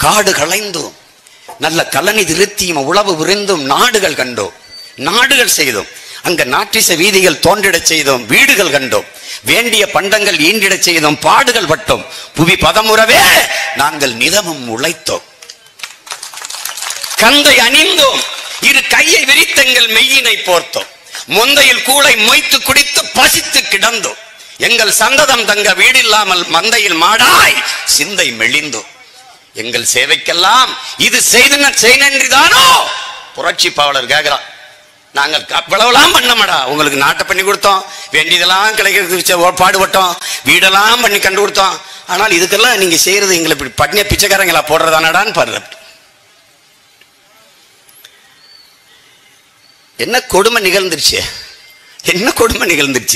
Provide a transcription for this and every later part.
காடு களைந்தோம் நல்ல கலனி திருத்தியும் உழவு விரிந்தும் நாடுகள் கண்டோம் நாடுகள் செய்தோம் அங்க நாட்டிச வீதிகள் தோன்றிடச் செய்தோம் வீடுகள் கண்டோம் வேண்டிய பண்டங்கள் ஈண்டிடச் செய்தோம் பாடுகள் பட்டோம் புவி பதமுறவே நாங்கள் நிதமும் உழைத்தோம் கந்தை அணிந்தோம் இரு கையை விரித்தெங்கள் மெய்யினை போர்த்தோம் முந்தையில் கூளை மொய்த்து குடித்து பசித்து கிடந்தோம் எங்கள் சந்ததம் தங்க வீடில்லாமல் மந்தையில் மாடாய் சிந்தை மெலிந்தோம் எங்கள் சேவைக்கெல்லாம் இது செய்தன செய்தன்றிதானோ புரட்சி பாவலர் கேட்கிறான் நாங்கள் அவ்வளவுலாம் பண்ணமாடா உங்களுக்கு நாட்டை பண்ணி கொடுத்தோம் வேண்டியதெல்லாம் கிடைக்கிறதுக்கு செ- பாடுபட்டோம் வீடெல்லாம் பண்ணி கண்டு கொடுத்தோம் ஆனால் இதுக்கெல்லாம் நீங்க செய்யறது எங்களை இப்படி பட்னிய பிச்சைக்காரங்களா போடுறதானடான்னு பாரு என்ன கொடுமை நிகழ்ந்துருச்சு என்ன கொடுமை நிகழ்ந்துருச்சு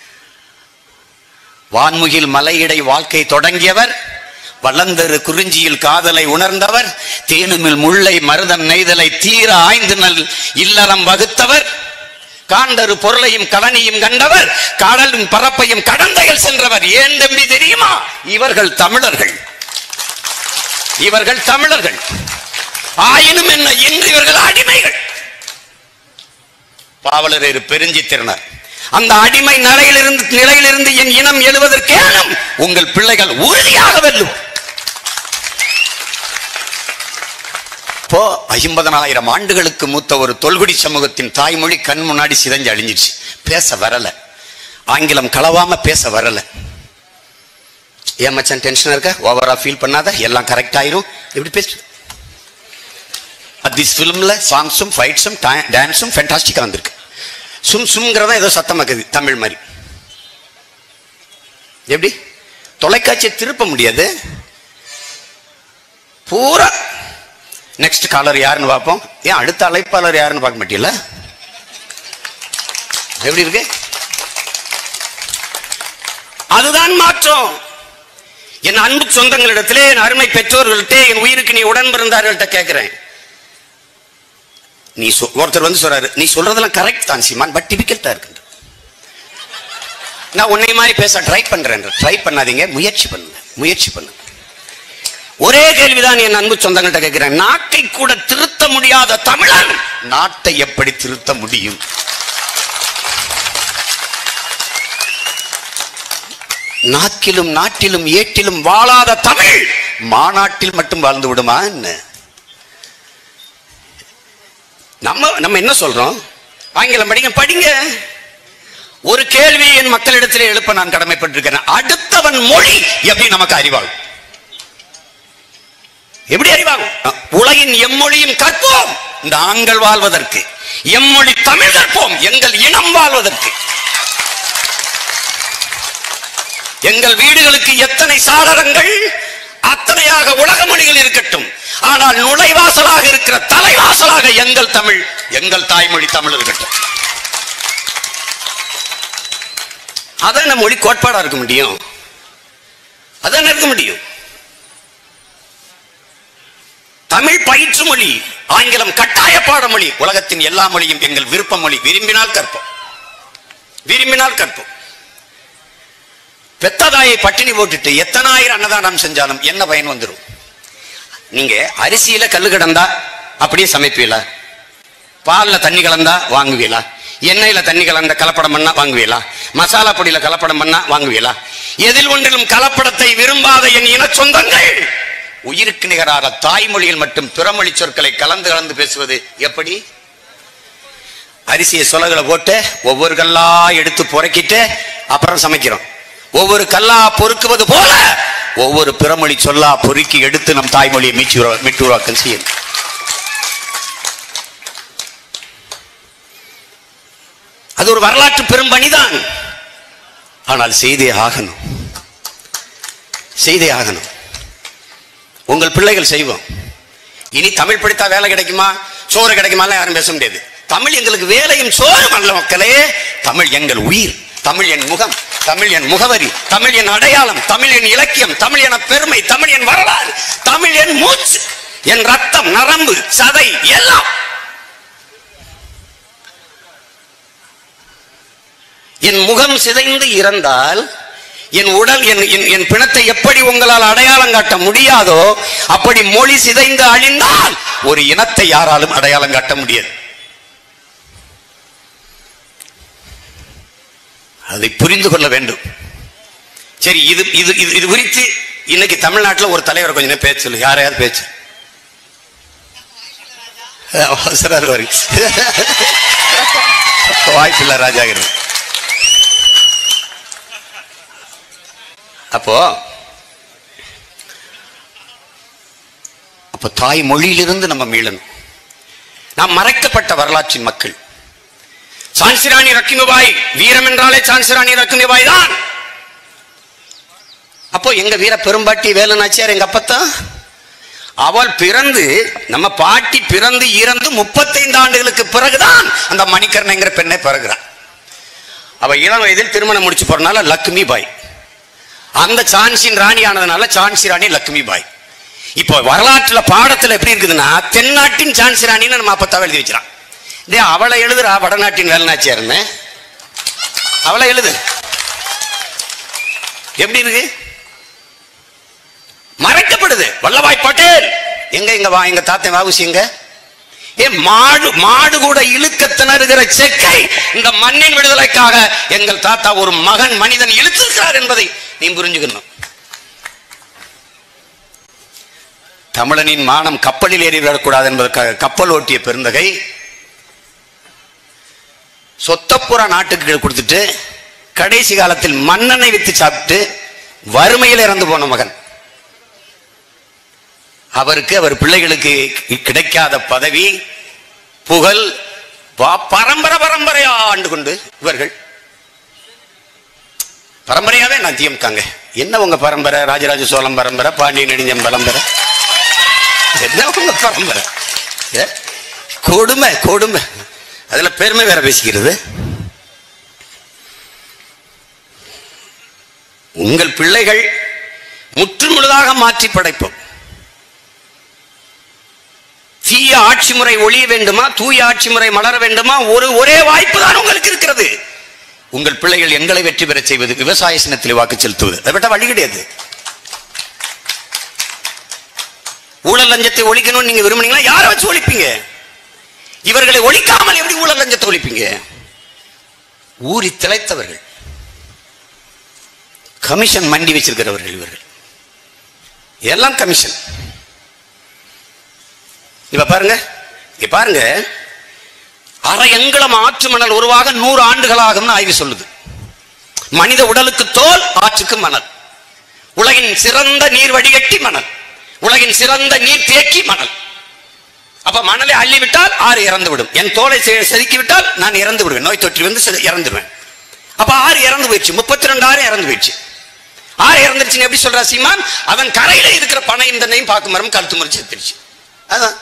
வான்முகில் மலையிடை வாழ்க்கை தொடங்கியவர் வளர்ந்தரு குறிஞ்சியில் காதலை உணர்ந்தவர் தேனுமில் முல்லை மருதம் நெய்தலை தீர ஆய்ந்து நல் இல்லறம் வகுத்தவர் காண்டரு பொருளையும் கலனியும் கண்டவர் கடலின் பரப்பையும் கடந்தையில் சென்றவர் ஏன் தம்பி தெரியுமா இவர்கள் தமிழர்கள் இவர்கள் தமிழர்கள் ஆயினும் என்ன இன்று இவர்கள் அடிமைகள் பாவலர் பெருஞ்சித்திறனர் அந்த அடிமை நிலையிலிருந்து நிலையிலிருந்து என் இனம் எழுவதற்கேனும் உங்கள் பிள்ளைகள் உறுதியாக வெல்லும் இப்போ ஐம்பதனாயிரம் ஆண்டுகளுக்கு மூத்த ஒரு தொல்குடி சமூகத்தின் தாய்மொழி கண் முன்னாடி சிதைஞ்சு அழிஞ்சிருச்சு பேச வரல ஆங்கிலம் கலவாம பேச வரல ஏன் மச்சான் டென்ஷனா இருக்க ஓவரா ஃபீல் பண்ணாத எல்லாம் கரெக்ட் ஆயிரும் எப்படி பேசு திஸ் ஃபிலிம்ல சாங்ஸும் ஃபைட்ஸும் டான்ஸும் ஃபென்டாஸ்டிக்கா வந்திருக்கு சும் சும்ங்கிறதா ஏதோ சத்தமாக்குது தமிழ் மாதிரி எப்படி தொலைக்காட்சியை திருப்ப முடியாது பூரா நெக்ஸ்ட் காலர் யாருன்னு பார்ப்போம் ஏன் அடுத்த அழைப்பாளர் யாருன்னு பார்க்க மாட்டீங்களா எப்படி இருக்கு அதுதான் மாற்றம் என் அன்பு சொந்தங்களிடத்திலே என் அருமை பெற்றோர்கள்ட்ட என் உயிருக்கு நீ உடன் பிறந்தார்கள்ட்ட கேட்கிறேன் நீ சொ- ஒருத்தர் வந்து சொல்றாரு நீ சொல்றதெல்லாம் கரெக்ட் தான் சீமான் பட் டிபிகல்ட்டா இருக்கு நான் உன்னை மாதிரி பேச ட்ரை பண்றேன் ட்ரை பண்ணாதீங்க முயற்சி பண்ணுங்க முயற்சி பண்ணுங்க ஒரே கேள்விதான் என் அன்பு சொந்தங்கள்ட்ட கேட்கிறேன் நாட்டை கூட திருத்த முடியாத தமிழன் நாட்டை எப்படி திருத்த முடியும் நாக்கிலும் நாட்டிலும் ஏட்டிலும் வாழாத தமிழ் மாநாட்டில் மட்டும் வாழ்ந்து விடுமா என்ன நம்ம நம்ம என்ன சொல்றோம் ஆங்கிலம் படிங்க படிங்க ஒரு கேள்வி என் மக்களிடத்திலே எழுப்ப நான் கடமைப்பட்டிருக்கிறேன் அடுத்தவன் மொழி எப்படி நமக்கு அறிவாகும் எப்படி அறிவாகும் உலகின் எம்மொழியும் கற்போம் நாங்கள் வாழ்வதற்கு எம்மொழி தமிழ் கற்போம் எங்கள் இனம் வாழ்வதற்கு எங்கள் வீடுகளுக்கு எத்தனை சாளரங்கள் அத்தனையாக உலக மொழிகள் இருக்கட்டும் ஆனால் நுழைவாசலாக இருக்கிற தலைவாசலாக எங்கள் தமிழ் எங்கள் தாய்மொழி தமிழ் இருக்கட்டும் அதான் நம்ம மொழி கோட்பாடா இருக்க முடியும் அதான் இருக்க முடியும் தமிழ் பயிற்று மொழி ஆங்கிலம் கட்டாய பாடமொழி உலகத்தின் எல்லா மொழியும் எங்கள் விருப்ப மொழி விரும்பினால் கற்போம் விரும்பினால் கற்போம் பெத்ததாயை பட்டினி போட்டுட்டு எத்தனாயிரம் அன்னதானம் செஞ்சாலும் என்ன பயன் வந்துடும் நீங்க அரிசியில கல்லு கிடந்தா அப்படியே சமைப்பீங்களா பால்ல தண்ணி கலந்தா வாங்குவீங்களா எண்ணெயில தண்ணி கலந்த கலப்படம் பண்ணா வாங்குவீங்களா மசாலா பொடியில கலப்படம் பண்ணா வாங்குவீங்களா எதில் ஒன்றிலும் கலப்படத்தை விரும்பாத என் இன சொந்தங்கள் உயிருக்கு நிகராக தாய்மொழியில் மட்டும் பிறமொழி சொற்களை கலந்து கலந்து பேசுவது எப்படி அரிசியை சொலகளை போட்டு ஒவ்வொரு கல்லா எடுத்து புறக்கிட்டு அப்புறம் சமைக்கிறோம் ஒவ்வொரு கல்லா பொறுக்குவது போல ஒவ்வொரு பிறமொழி சொல்லா பொறுக்கி எடுத்து நம் தாய்மொழியை மீச்சு உருவா- மீட்டு உருவாக்கம் செய்யும் அது ஒரு வரலாற்று பெரும் பணிதான் ஆனால் செய்தே ஆகணும் செய்தே ஆகணும் உங்கள் பிள்ளைகள் செய்வோம் இனி தமிழ் படித்தா வேலை கிடைக்குமா சோறு கிடைக்குமா யாரும் பேச முடியாது தமிழ் எங்களுக்கு வேலையும் சோறு அல்ல மக்களே தமிழ் எங்கள் உயிர் தமிழ் என் முகம் தமிழ் என் முகவரி தமிழ் என் அடையாளம் தமிழ் என் இலக்கியம் தமிழ் என பெருமை தமிழ் என் வரலாறு தமிழ் என் மூச்சு என் ரத்தம் நரம்பு சதை எல்லாம் என் முகம் சிதைந்து இறந்தால் என் உடல் என் என்- என் பிணத்தை எப்படி உங்களால் அடையாளம் காட்ட முடியாதோ அப்படி மொழி சிதைந்து அழிந்தால் ஒரு இனத்தை யாராலும் அடையாளம் காட்ட முடியாது அதை புரிந்து கொள்ள வேண்டும் சரி இது இது இது இது குறித்து இன்னைக்கு தமிழ்நாட்டில் ஒரு தலைவர் கொஞ்ச நேரம் பேச்சு சொல்லு யாரையாவது பேச்சு அவசரம் வரும் வாய்ப்பில்லை ராஜாகிரி அப்போ அப்போ தாய் மொழியிலிருந்து நம்ம மீளணும் நாம் மறைக்கப்பட்ட வரலாற்றின் மக்கள் சான்சிராணி ரக்கிமிபாய் வீரம் என்றாலே சான்சிராணி ரக்கிமிபாய் தான் அப்போ எங்க வீர பெரும்பாட்டி வேலுநாச்சியார் எங்க அப்பத்தான் அவள் பிறந்து நம்ம பாட்டி பிறந்து இறந்து முப்பத்தைந்து ஆண்டுகளுக்கு பிறகுதான் அந்த மணிக்கர்ணங்கிற பெண்ணை பிறகுறான் அவ இளம் வயதில் திருமணம் முடிச்சு போறனால லக்ஷ்மி பாய் அந்த சான்சின் ராணி ஆனதுனால சான்சி ராணி லக்ஷ்மி பாய் இப்போ வரலாற்றுல பாடத்துல எப்படி இருக்குதுன்னா தென்னாட்டின் சான்சி ராணின்னு நம்ம அப்பத்தாவை எழுதி வச்சிடான் டே அவளை எழுதுறா வடநாட்டின் வேலுநாச்சியார்னு அவளை எழுது எப்படி இருக்கு மறைக்கப்படுது வல்லபாய் பட்டேல் எங்க எங்க வா எங்க தாத்தன் வாவுசி எங்க ஏ மாடு மாடு கூட இழுக்க திணறுகிற செக்கை இந்த மண்ணின் விடுதலைக்காக எங்கள் தாத்தா ஒரு மகன் மனிதன் இழுத்திருக்கிறார் என்பதை நீ புரிஞ்சுக்கணும் தமிழனின் மானம் கப்பலில் ஏறி விடக்கூடாது என்பதற்காக கப்பல் ஓட்டிய பெருந்தகை சொத்தப்புறா நாட்டுக்கு கொடுத்துட்டு கடைசி காலத்தில் மண்ணெண்ணெய் வித்து சாப்பிட்டு வறுமையில் இறந்து போன மகன் அவருக்கு அவர் பிள்ளைகளுக்கு கிடைக்காத பதவி புகழ் பா- பரம்பரை பரம்பரையா ஆண்டு கொண்டு இவர்கள் பரம்பரையாவே நான் திமுகங்க என்ன உங்க பரம்பரை ராஜராஜ சோழம் பரம்பரை பாண்டிய நெடுஞ்சம் பரம்பரை என்ன உங்க பரம்பரை ஏ? கொடுமை கொடுமை அதுல பெருமை வேற பேசிக்கிறது உங்கள் பிள்ளைகள் முற்றுமுழுதாக மாற்றி படைப்போம் தீய ஆட்சி முறை ஒழிய வேண்டுமா தூய ஆட்சி முறை மலர வேண்டுமா ஒரு ஒரே வாய்ப்பு தான் உங்களுக்கு இருக்கிறது உங்கள் பிள்ளைகள் எங்களை வெற்றி பெறச் செய்வது விவசாய சின்னத்தில் வாக்கு செலுத்துவது அதை விட்ட வழி கிடையாது ஊழல் லஞ்சத்தை ஒழிக்கணும்னு நீங்க விரும்புனீங்களா யாரை வச்சு ஒழிப்பீங்க இவர்களை ஒழிக்காமல் எப்படி ஊழல் லஞ்சத்தை ஒழிப்பீங்க ஊறி திளைத்தவர்கள் கமிஷன் மண்டி வச்சிருக்கிறவர்கள் இவர்கள் எல்லாம் கமிஷன் இப்ப பாருங்க இங்க பாருங்க அரை எங்களம் ஆற்று மணல் உருவாக நூறு ஆண்டுகளாகும்னு ஆய்வு சொல்லுது மனித உடலுக்கு தோல் ஆற்றுக்கு மணல் உலகின் சிறந்த நீர் வடிகட்டி மணல் உலகின் சிறந்த நீர் தேக்கி மணல் அப்ப மணலை அள்ளி விட்டால் ஆறு இறந்து விடும் என் தோலை செ- செதுக்கி விட்டால் நான் இறந்து விடுவேன் நோய் தொற்று வந்து செ- இறந்துடுவேன் அப்ப ஆறு இறந்து போயிடுச்சு முப்பத்தி ரெண்டு ஆறு இறந்து போயிடுச்சு ஆறு இறந்துருச்சுன்னு எப்படி சொல்றா சீமான் அதன் கரையில இருக்கிற பனையும் தன்னையும் பாக்கு மரம் கழுத்து முறிச்சு செத்துருச்சு அதான்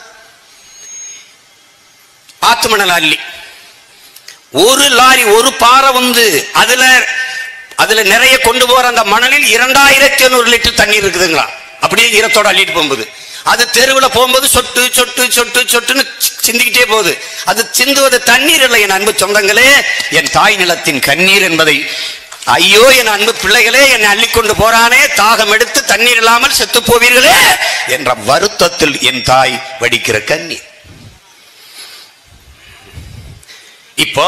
ஆத்து மணல் அள்ளி ஒரு லாரி ஒரு பாறை வந்து அதுல அதுல நிறைய கொண்டு போற அந்த மணலில் இரண்டாயிரத்தி ஐநூறு லிட்டர் தண்ணீர் இருக்குதுங்களா அப்படியே ஈரத்தோட அள்ளிட்டு போகும்போது அது தெருவில் போகும்போது சொட்டு சொட்டு சொட்டு சொட்டுன்னு சிந்திக்கிட்டே போகுது அது சிந்துவது தண்ணீர் இல்லை என் அன்பு சொந்தங்களே என் தாய் நிலத்தின் கண்ணீர் என்பதை ஐயோ என் அன்பு பிள்ளைகளே என்னை அள்ளிக்கொண்டு போறானே தாகம் எடுத்து தண்ணீர் இல்லாமல் செத்து போவீர்களே என்ற வருத்தத்தில் என் தாய் வடிக்கிற கண்ணீர் இப்போ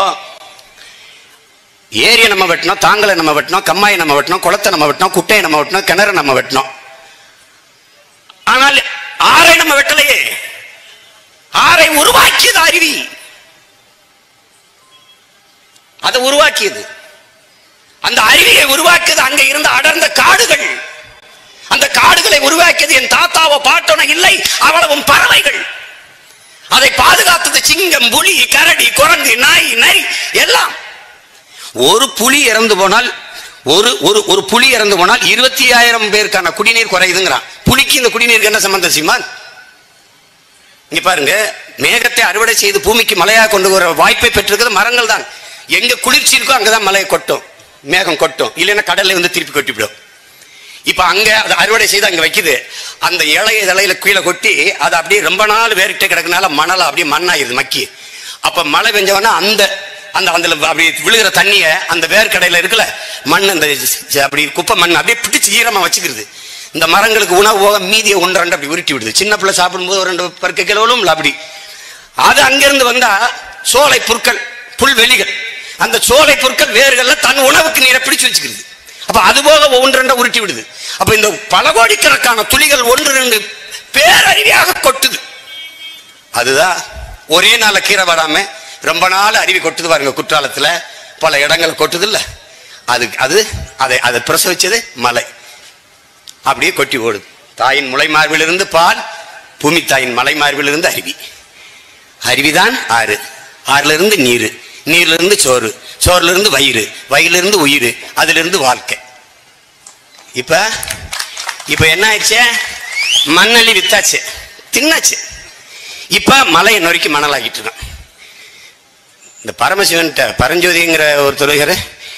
ஏரியை நம்ம வெட்டினோம் தாங்கலை நம்ம வெட்டினோம் கம்மாயை நம்ம வெட்டினோம் குளத்தை நம்ம வெட்டினோம் குட்டையை நம்ம வெட்டினோம் கிணறு நம்ம வெட்டினோம் ஆனால் ஆறை நம்ம வெட்டலையே ஆறை உருவாக்கியது அருவி அதை உருவாக்கியது அந்த அருவியை உருவாக்கியது அங்க இருந்த அடர்ந்த காடுகள் அந்த காடுகளை உருவாக்கியது என் தாத்தாவோ பாட்டோன இல்லை அவ்வளவும் பறவைகள் அதை பாதுகாத்தது சிங்கம் புலி கரடி குரங்கு நாய் நரி எல்லாம் ஒரு புலி இறந்து போனால் ஒரு ஒரு ஒரு புலி இறந்து போனால் இருபத்தி ஆயிரம் பேருக்கான குடிநீர் குறையுதுங்கிறான் புலிக்கு இந்த குடிநீருக்கு என்ன சம்பந்தம் சீமான் இங்க பாருங்க மேகத்தை அறுவடை செய்து பூமிக்கு மழையாக கொண்டு வர வாய்ப்பை பெற்றிருக்கிறது மரங்கள் தான் எங்க குளிர்ச்சி இருக்கோ அங்கதான் மழையை கொட்டும் மேகம் கொட்டும் இல்லைன்னா கடல்ல வந்து திருப்பி கொட்டிவிடும் இப்ப அங்க அதை அறுவடை செய்து அங்க வைக்குது அந்த இலைய இலையில கீழே கொட்டி அது அப்படியே ரொம்ப நாள் வேறிட்டு கிடக்குனால மணல் அப்படியே மண்ணாயிருது மக்கி அப்ப மழை பெஞ்சவொடனே அந்த அந்த அதுல அப்படி விழுகிற தண்ணிய அந்த வேர்க்கடையில இருக்குல்ல மண் அந்த ச- அப்படி குப்பை மண் அப்படியே பிடிச்சு ஈரமா வச்சுக்கிறது இந்த மரங்களுக்கு உணவு போக மீதியை ஒன்று ரெண்டு அப்படி உருட்டி விடுது சின்ன பிள்ளை சாப்பிடும்போது ஒரு ரெண்டு பருக்க கிலோலும் இல்லை அப்படி அது அங்கிருந்து வந்தா சோலை புற்கள் புல்வெளிகள் அந்த சோலை புற்கள் வேர்கள்ல தன் உணவுக்கு நீரை பிடிச்சு வச்சுக்கிறது அப்ப அது போக ஒன்று ரெண்டா உருட்டி விடுது அப்ப இந்த பல கோடிக்கணக்கான துளிகள் ஒன்று ரெண்டு பேரறிவியாக கொட்டுது அதுதான் ஒரே நாள்ல கீரை வராம ரொம்ப நாள் அருவி கொட்டுது பாருங்க குற்றாலத்துல பல இடங்கள் கொட்டுது இல்ல அது அது அதை அதை பிரசவிச்சது மலை அப்படியே கொட்டி ஓடுது தாயின் முளை மார்பிலிருந்து பால் பூமி தாயின் மலை மார்பிலிருந்து அருவி அருவிதான் ஆறு ஆறுல இருந்து நீர் நீர்ல இருந்து சோறு சோறுல இருந்து வயிறு வயிறுல இருந்து உயிர் அதுல இருந்து வாழ்க்கை இப்ப இப்ப என்ன ஆயிடுச்சு மண்ணள்ளி வித்தாச்சு தின்னாச்சு இப்ப மலையை நொறுக்கி மணலாக்கிட்டு இருக்கான் இந்த பரமசிவன்கிட்ட பரஞ்சோதிங்கிற ஒரு துறைகர்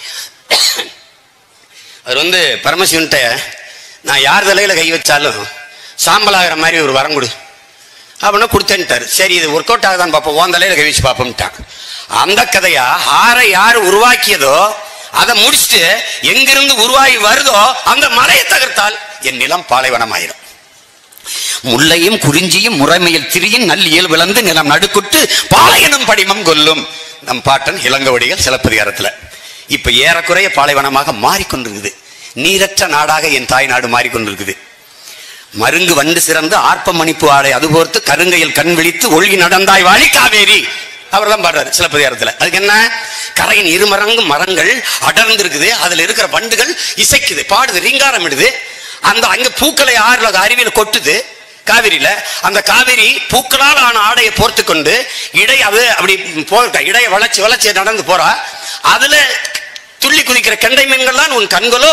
அவர் வந்து பரமசிவன்கிட்ட நான் யார் தலையில கை வச்சாலும் சாம்பலாகிற மாதிரி ஒரு வரம் கொடு அப்படின்னா கொடுத்தேன்ட்டார் சரி இது ஒர்க் அவுட் ஆகுதான்னு பார்ப்போம் உன் தலையில கை வச்சு பார்ப்போம்ட்டான் அந்த கதையா ஆரை யார் உருவாக்கியதோ அதை முடிச்சுட்டு எங்கிருந்து உருவாகி வருதோ அந்த மலையை தகர்த்தால் என் நிலம் பாலைவனம் ஆயிரும் முல்லையும் குறிஞ்சியும் முறைமையில் திரியின் நல் இயல் விளந்து நிலம் நடுக்குட்டு பாலையனும் படிமம் கொல்லும் நம் பாட்டன் இளங்கவடிகள் சிலப்பதிகாரத்துல இப்ப ஏறக்குறைய பாலைவனமாக மாறிக்கொண்டிருக்குது நீரற்ற நாடாக என் தாய் நாடு மாறிக்கொண்டிருக்குது மருங்கு வண்டு சிறந்து ஆர்ப்ப மணிப்பு ஆடை அதுபோர்த்து கருங்கையில் கண் விழித்து ஒழுகி நடந்தாய் வாழி காவேரி அவர் தான் பாடுறாரு சிலப்பதிகாரத்துல அதுக்கு என்ன கரையின் இருமரங்கு மரங்கள் அடர்ந்து இருக்குது அதுல இருக்கிற வண்டுகள் இசைக்குது பாடுது ரீங்காரம் இடுது அந்த அங்க பூக்களை ஆறுல அருவியில கொட்டுது காவிரியில அந்த காவிரி பூக்களால் ஆன ஆடையை போர்த்து கொண்டு இடை அது அப்படி போயிருக்கா இடையை வளைச்சு வளைச்சு நடந்து போறா அதுல துள்ளி குதிக்கிற கெண்டை மீன்கள் தான் உன் கண்களோ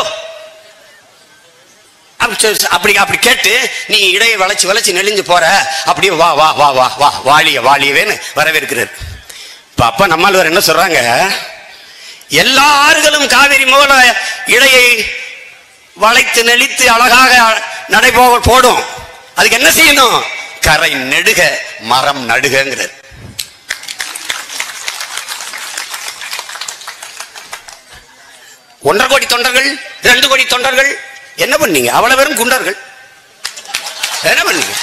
அப்படி சொல்~ அப்படி அப்படி கேட்டு நீ இடையை வளைச்சு வளைச்சு நெளிஞ்சு போற அப்படியே வா வா வா வா வா வாழிய வாழியவேன்னு வரவேற்கிறார் இப்ப அப்ப நம்மால் என்ன சொல்றாங்க எல்லா ஆறுகளும் காவிரி மூல இடையை வளைத்து நெளித்து அழகாக நடைபோக போடும் அதுக்கு என்ன செய்யணும் கரை நெடுக மரம் நடுகங்கிறார் ஒன்றரை கோடி தொண்டர்கள் ரெண்டு கோடி தொண்டர்கள் என்ன பண்ணீங்க அவ்வளவு பேரும் குண்டர்கள் என்ன பண்ணீங்க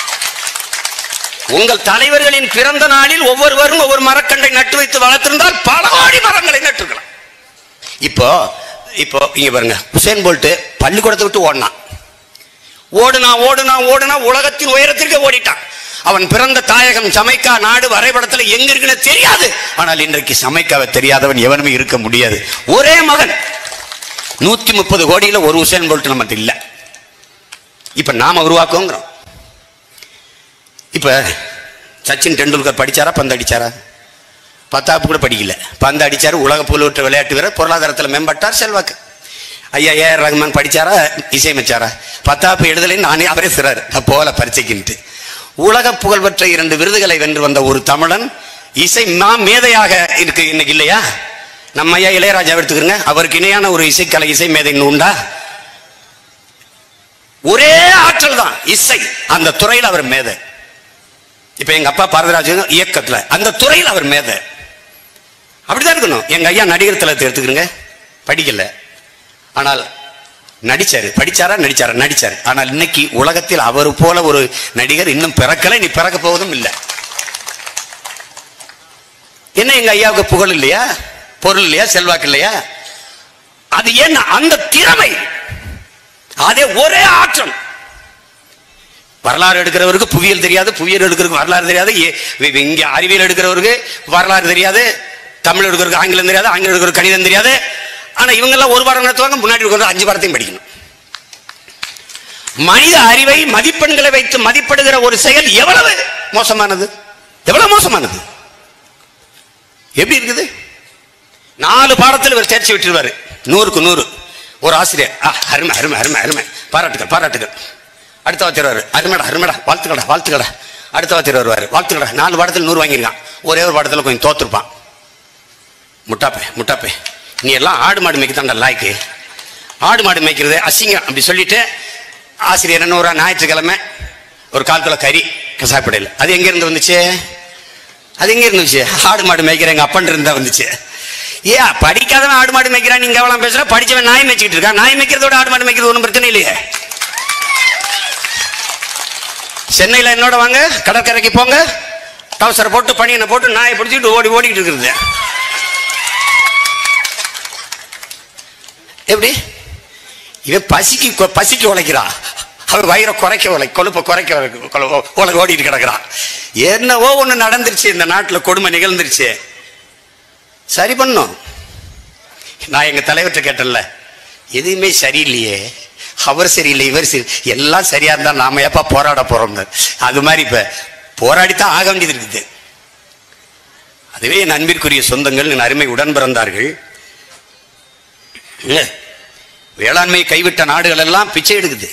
உங்கள் தலைவர்களின் பிறந்த நாளில் ஒவ்வொருவரும் ஒவ்வொரு மரக்கண்டை நட்டு வைத்து வளர்த்திருந்தால் பல கோடி மரங்களை நட்டுருக்கலாம் இப்போ இப்போ இங்க பாருங்க உசேன் போல்ட்டு பள்ளிக்கூடத்தை விட்டு ஓடினான் ஓடுனா ஓடுனா ஓடுனா உலகத்தின் உயரத்திற்கு ஓடிட்டான் அவன் பிறந்த தாயகம் சமைக்கா நாடு வரைபடத்துல எங்க இருக்குன்னு தெரியாது ஆனால் இன்றைக்கு சமைக்காவை தெரியாதவன் எவனுமே இருக்க முடியாது ஒரே மகன் நூத்தி முப்பது கோடியில ஒரு உசேன் போல்ட் நம்மகிட்ட இல்ல இப்ப நாம உருவாக்குங்கிறோம் இப்ப சச்சின் டெண்டுல்கர் படிச்சாரா பந்து அடிச்சாரா பத்தாப்பு கூட படிக்கல பந்து அடிச்சாரு உலக புகழ்பெற்ற விளையாட்டு வீரர் பொருளாதாரத்தில் மேம்பட்டார் செல்வாக்கு ஐயா ஏ ஆர் ரஹ்மான் படிச்சாரா இசையமைச்சாரா பத்தாப்பு எழுதலைன்னு நானே அவரே சிறாரு நான் போகல பரீட்சைக்குன்ட்டு உலக புகழ்பெற்ற இரண்டு விருதுகளை வென்று வந்த ஒரு தமிழன் இசை மா மேதையாக இருக்கு இன்னைக்கு இல்லையா நம்ம ஐயா இளையராஜா எடுத்துக்கிறங்க அவருக்கு இணையான ஒரு இசைக்கலை இசை மேதை இன்னும் உண்டா ஒரே ஆற்றல் தான் இசை அந்த துறையில் அவர் மேதை இப்ப எங்க அப்பா பாரதராஜன் இயக்கத்துல அந்த துறையில் அவர் மேதை அப்படிதான் இருக்கணும் எங்க ஐயா நடிகர் தளத்தை எடுத்துக்கிறங்க படிக்கல ஆனால் நடிச்சாரு படிச்சாரா நடிச்சாரா நடிச்சாரு ஆனால் இன்னைக்கு உலகத்தில் அவர் போல ஒரு நடிகர் இன்னும் பிறக்கல நீ பிறக்க போவதும் இல்லை என்ன எங்க ஐயாவுக்கு புகழ் இல்லையா பொருள் இல்லையா செல்வாக்கு இல்லையா அது என்ன அந்த திறமை அதே ஒரே ஆற்றல் வரலாறு எடுக்கிறவருக்கு புவியியல் தெரியாது புவியியல் எடுக்கிறவருக்கு வரலாறு தெரியாது ஏ- வி- வி- இங்க அறிவியல் எடுக்கிறவருக்கு வரலாறு தெரியாது தமிழ் எடுக்கிறவருக்கு ஆங்கிலம் தெரியாது ஆங்கிலம் எடுக்கிறவருக்கு கணிதம் தெரியாது ஆனா இவங்க எல்லாம் ஒரு பாடம் நடத்துவாங்க முன்னாடி இருக்கிற அஞ்சு பாடத்தையும் படிக்கணும் மனித அறிவை மதிப்பெண்களை வைத்து மதிப்பிடுகிற ஒரு செயல் எவ்வளவு மோசமானது எவ்வளவு மோசமானது எப்படி இருக்குது நாலு பாடத்தில் இவர் தேர்ச்சி விட்டுருவாரு நூறுக்கு நூறு ஒரு ஆசிரியர் ஆ, அருமை அருமை அருமை அருமை பாராட்டுகள் பாராட்டுகள் அடுத்த வாத்தியர் வருவார் அருமைடா அருமைடா வாழ்த்துக்கடா வாழ்த்துக்கடா அடுத்த வாத்தியர் வருவார் வாழ்த்துக்கடா நாலு பாடத்தில் நூறு வாங்கியிருக்கான் ஒரே ஒரு பாடத்தில் கொஞ்சம் தோத்துருப்பான் முட்டாப்பே முட்டாப்பே நீ எல்லாம் ஆடு மாடு மேய்க்கத்தாண்டா லாய்க்கு ஆடு மாடு மேய்க்கிறது அசிங்கம் அப்படி சொல்லிட்டு ஆசிரியர் என்ன ஒரு ஞாயிற்றுக்கிழமை ஒரு கால் கிலோ கறி கசாப்பிடையில் அது எங்கேருந்து வந்துச்சு அது எங்க இருந்துச்சு ஆடு மாடு மேய்க்கிற எங்க அப்பன் இருந்தா வந்துச்சு ஏ படிக்காதவன் ஆடு மாடு மேய்க்கிறான் நீங்க எவ்வளவு பேசுற படிச்சவன் நாய் மேய்ச்சிட்டு இருக்கான் நாய் மேய்க்கிறதோட ஆடு மாடு மேய்க்கிறது ஒன்றும் பிரச்சனை இல்லையே சென்னையில என்னோட வாங்க கடற்கரைக்கு போங்க டவுசரை போட்டு பனியனை போட்டு நாயை பிடிச்சிட்டு ஓடி ஓடிக்கிட்டு இருக்கிறது எப்படி இவன் பசிக்கு கொ- பசிக்கு உழைக்கிறான் அவன் வயிறை குறைக்க உழை கொழுப்பை குறைக்க உழை- கொழு- உலக ஓடிட்டு கிடக்குறான் என்னவோ ஒண்ணு நடந்துருச்சு இந்த நாட்டுல கொடுமை நிகழ்ந்துருச்சு சரி பண்ணும் நான் எங்க தலைவர்கிட்ட கேட்டேன்ல எதுவுமே சரியில்லையே அவர் சரியில்லை இவர் சரி எல்லாம் சரியா இருந்தா நாம எப்ப போராட போறோம்னு அது மாதிரி இப்ப போராடித்தான் ஆக வேண்டியது இருக்குது அதுவே என் அன்பிற்குரிய சொந்தங்கள் என் அருமை உடன் பிறந்தார்கள் இல்ல, வேளாண்மையை கைவிட்ட நாடுகள் எல்லாம் பிச்சை எடுக்குது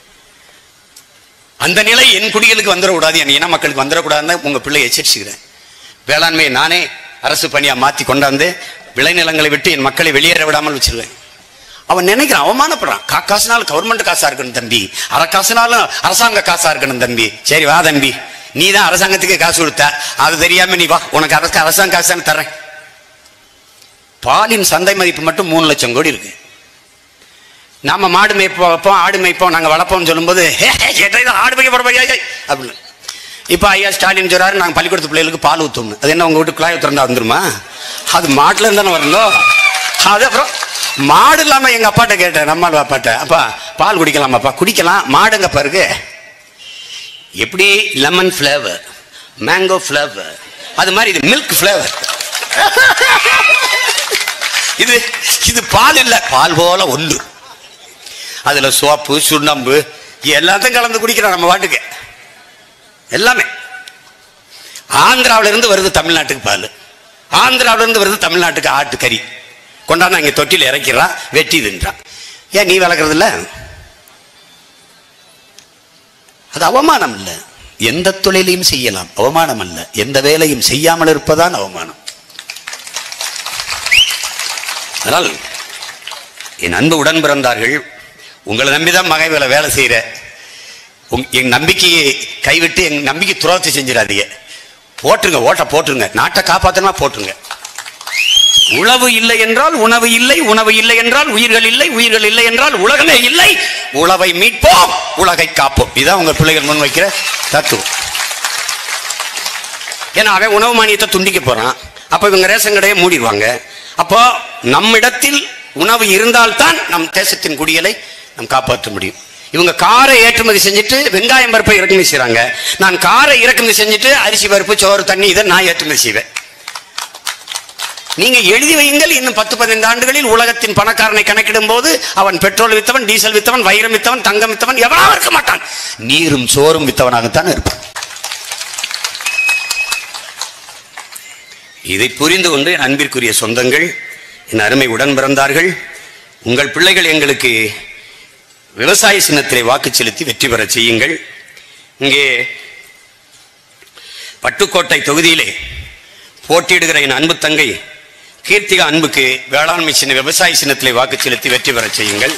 அந்த நிலை என் குடிகளுக்கு வந்துடக்கூடாது என் இன மக்களுக்கு வந்துடக்கூடாதுன்னு உங்க பிள்ளை எச்சரிச்சுக்கிறேன் வேளாண்மையை நானே அரசு பணியா மாத்தி கொண்டாந்து விளைநிலங்களை விட்டு என் மக்களை வெளியேற விடாமல் வச்சிருவேன் அவன் நினைக்கிறான் அவமானப்படுறான் கா காசுனாலும் கவர்மெண்ட் காசா இருக்கணும் தம்பி அரை காசுனாலும் அரசாங்க காசா இருக்கணும் தம்பி சரி வா தம்பி நீ தான் அரசாங்கத்துக்கு காசு கொடுத்த அது தெரியாம நீ வா உனக்கு அரசு அரசாங்க காசு தானே தரேன் பாலின் சந்தை மதிப்பு மட்டும் மூணு லட்சம் கோடி இருக்கு நாம மாடு மேய்ப்போம் வைப்போம் ஆடு மேய்ப்போம் நாங்க வளர்ப்போம்னு சொல்லும்போது "ஹே, ஹே, கேட்டா இது ஆடு மேய்க்க போற பையா அப்படின்னு இப்போ ஐயா ஸ்டாலின் சொல்றாரு நாங்கள் பள்ளிக்கூடத்து பிள்ளைகளுக்கு பால் ஊற்றும்னு அது என்ன உங்க வீட்டு குழாய் திறந்தா வந்துருமா அது மாட்டுல இருந்து தானே வரணும் அது அப்புறம் மாடு இல்லாம எங்க அப்பாட்ட கேட்டேன் நம்மால் அப்பாட்ட அப்பா பால் குடிக்கலாமாப்பா குடிக்கலாம் மாடுங்கப்பா இருக்கு எப்படி லெமன் ஃப்ளேவர் மேங்கோ ஃப்ளேவர் அது மாதிரி இது மில்க் ஃப்ளேவர் இது இது பால் இல்ல பால் போல ஒல்லு அதுல சோப்பு சுண்ணாம்பு எல்லாத்தையும் கலந்து குடிக்கிறோம் நம்ம வாட்டுக்கு எல்லாமே ஆந்திராவுல இருந்து வருது தமிழ்நாட்டுக்கு பால் ஆந்திராவுல இருந்து வருது தமிழ்நாட்டுக்கு ஆட்டு கறி கொண்டாந்து அங்க தொட்டில இறக்கிறான் வெட்டி தின்றான் ஏன் நீ வளர்க்கறது இல்ல அது அவமானம் இல்ல எந்த தொழிலையும் செய்யலாம் அவமானம் அல்ல எந்த வேலையும் செய்யாமல் இருப்பதான் அவமானம் அதனால் என் அன்பு உடன் பிறந்தார்கள் உங்களை நம்பிதான் மகை வேலை வேலை செய்யற உங் என் நம்பிக்கையை கைவிட்டு என் நம்பிக்கை துரோகத்தை செஞ்சிடாதீங்க போட்டுருங்க ஓட்ட போட்டுருங்க நாட்டை காப்பாத்தணுமா போட்டுருங்க உழவு இல்லை என்றால் உணவு இல்லை உணவு இல்லை என்றால் உயிர்கள் இல்லை உயிர்கள் இல்லை என்றால் உலகமே இல்லை உழவை மீட்போம் உலகை காப்போம் இதான் உங்க பிள்ளைகள் முன் வைக்கிற தத்துவம் ஏன்னா அவன் உணவு மானியத்தை துண்டிக்க போறான் அப்ப இவங்க ரேஷன் கடையை மூடிடுவாங்க அப்போ நம்மிடத்தில் உணவு இருந்தால்தான் நம் தேசத்தின் குடியலை நாம் காப்பாற்ற முடியும் இவங்க காரை ஏற்றுமதி செஞ்சுட்டு வெங்காயம் பருப்பை இறக்குமதி செய்றாங்க நான் காரை இறக்குமதி செஞ்சுட்டு அரிசி பருப்பு சோறு தண்ணி இதை நான் ஏற்றுமதி செய்வேன் நீங்க எழுதி வையுங்கள் இன்னும் பத்து பதினைந்து ஆண்டுகளில் உலகத்தின் பணக்காரனை கணக்கிடும் போது அவன் பெட்ரோல் வித்தவன் டீசல் வித்தவன் வைரம் வித்தவன் தங்கம் வித்தவன் எவனாவும் இருக்க மாட்டான் நீரும் சோறும் வித்தவனாகத்தான் இருப்பான் இதை புரிந்து கொண்டு என் அன்பிற்குரிய சொந்தங்கள் என் அருமை உடன் பிறந்தார்கள் உங்கள் பிள்ளைகள் எங்களுக்கு விவசாய சின்னத்திலே வாக்கு செலுத்தி வெற்றி பெறச் செய்யுங்கள் இங்கே பட்டுக்கோட்டை தொகுதியிலே போட்டியிடுகிற என் அன்பு தங்கை கீர்த்திகா அன்புக்கு வேளாண்மை சின்ன விவசாய சின்னத்திலே வாக்கு செலுத்தி வெற்றி பெறச் செய்யுங்கள்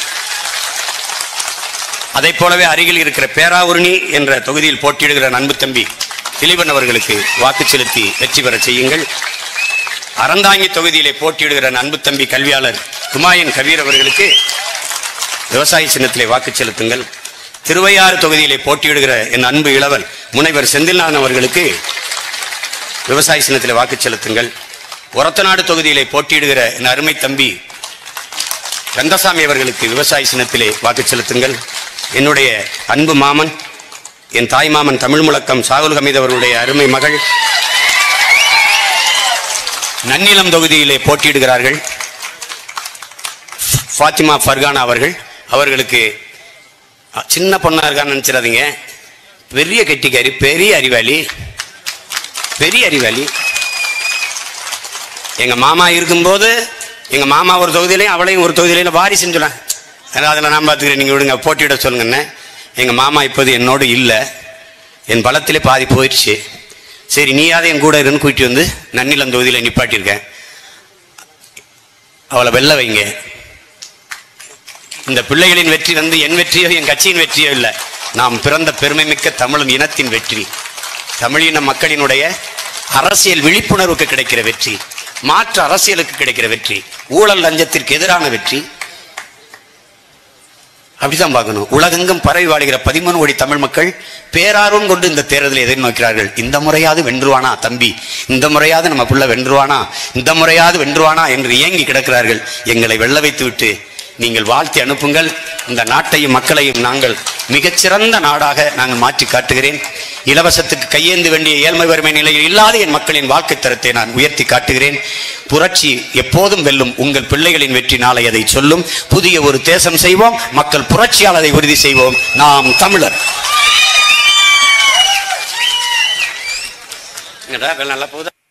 அதைப் போலவே அருகில் இருக்கிற பேராவூரணி என்ற தொகுதியில் போட்டியிடுகிற என் அன்பு தம்பி திலீபன் அவர்களுக்கு வாக்கு செலுத்தி வெற்றி பெறச் செய்யுங்கள் அறந்தாங்கி தொகுதியிலே போட்டியிடுகிற என் அன்பு தம்பி கல்வியாளர் குமாயன் கபீர் அவர்களுக்கு விவசாய சின்னத்திலே வாக்கு செலுத்துங்கள் திருவையாறு தொகுதியிலே போட்டியிடுகிற என் அன்பு இளவல் முனைவர் செந்தில்நாதன் அவர்களுக்கு விவசாய சின்னத்திலே வாக்கு செலுத்துங்கள் ஒரத்தநாடு தொகுதியிலே போட்டியிடுகிற என் அருமை தம்பி கந்தசாமி அவர்களுக்கு விவசாய சின்னத்திலே வாக்கு செலுத்துங்கள் என்னுடைய அன்பு மாமன் என் தாய் மாமன் தமிழ் முழக்கம் சாகுல் ஹமீத் அவர்களுடைய அருமை மகள் நன்னிலம் தொகுதியிலே போட்டியிடுகிறார்கள் ஃபாத்திமா ஃபர்கானா அவர்கள் அவர்களுக்கு அ, சின்ன பொண்ணா இருக்கான்னு நினைச்சிடாதீங்க பெரிய கெட்டிக்காரி பெரிய அறிவாளி பெரிய அறிவாளி எங்க மாமா இருக்கும்போது எங்க மாமா ஒரு தொகுதியிலையும் அவளையும் ஒரு தொகுதியிலையும் வாரிசுன்னு சொன்னேன் அதனால அதில் நான் பார்த்துக்கிறேன் நீங்கள் விடுங்க போட்டியிட சொல்லுங்கண்ணே எங்க மாமா இப்போது என்னோடு இல்லை என் பலத்திலே பாதி போயிடுச்சு சரி நீயாவது என் கூட இருன்னு கூட்டிட்டு வந்து நன்னிலம் தொகுதியில் நிப்பாட்டியிருக்கேன் அவளை வெல்ல வைங்க இந்த பிள்ளைகளின் வெற்றி வந்து என் வெற்றியோ என் கட்சியின் வெற்றியோ இல்லை நாம் பிறந்த பெருமை மிக்க தமிழன் இனத்தின் வெற்றி தமிழின மக்களினுடைய அரசியல் விழிப்புணர்வுக்கு கிடைக்கிற வெற்றி மாற்று அரசியலுக்கு கிடைக்கிற வெற்றி ஊழல் லஞ்சத்திற்கு எதிரான வெற்றி அப்படிதான் பார்க்கணும் உலகெங்கும் பரவி வாழ்கிற பதிமூணு கோடி தமிழ் மக்கள் பேரார்வம் கொண்டு இந்த தேர்தலை எதிர்நோக்கிறார்கள் இந்த முறையாவது வென்றுவானா தம்பி இந்த முறையாவது நம்ம புள்ள வென்றுவானா இந்த முறையாவது வென்றுவானா என்று ஏங்கி கிடக்கிறார்கள் எங்களை வெல்ல வைத்து விட்டு நீங்கள் வாழ்த்தி அனுப்புங்கள் இந்த நாட்டையும் மக்களையும் நாங்கள் மிகச்சிறந்த நாடாக நாங்கள் மாற்றி காட்டுகிறேன் இலவசத்துக்கு கையேந்து வேண்டிய ஏழ்மை வறுமை நிலையில் இல்லாத என் மக்களின் வாழ்க்கை தரத்தை நான் உயர்த்தி காட்டுகிறேன் புரட்சி எப்போதும் வெல்லும் உங்கள் பிள்ளைகளின் வெற்றி நாளை அதை சொல்லும் புதிய ஒரு தேசம் செய்வோம் மக்கள் புரட்சியால் அதை உறுதி செய்வோம் நாம் தமிழர் நல்லா போகுதா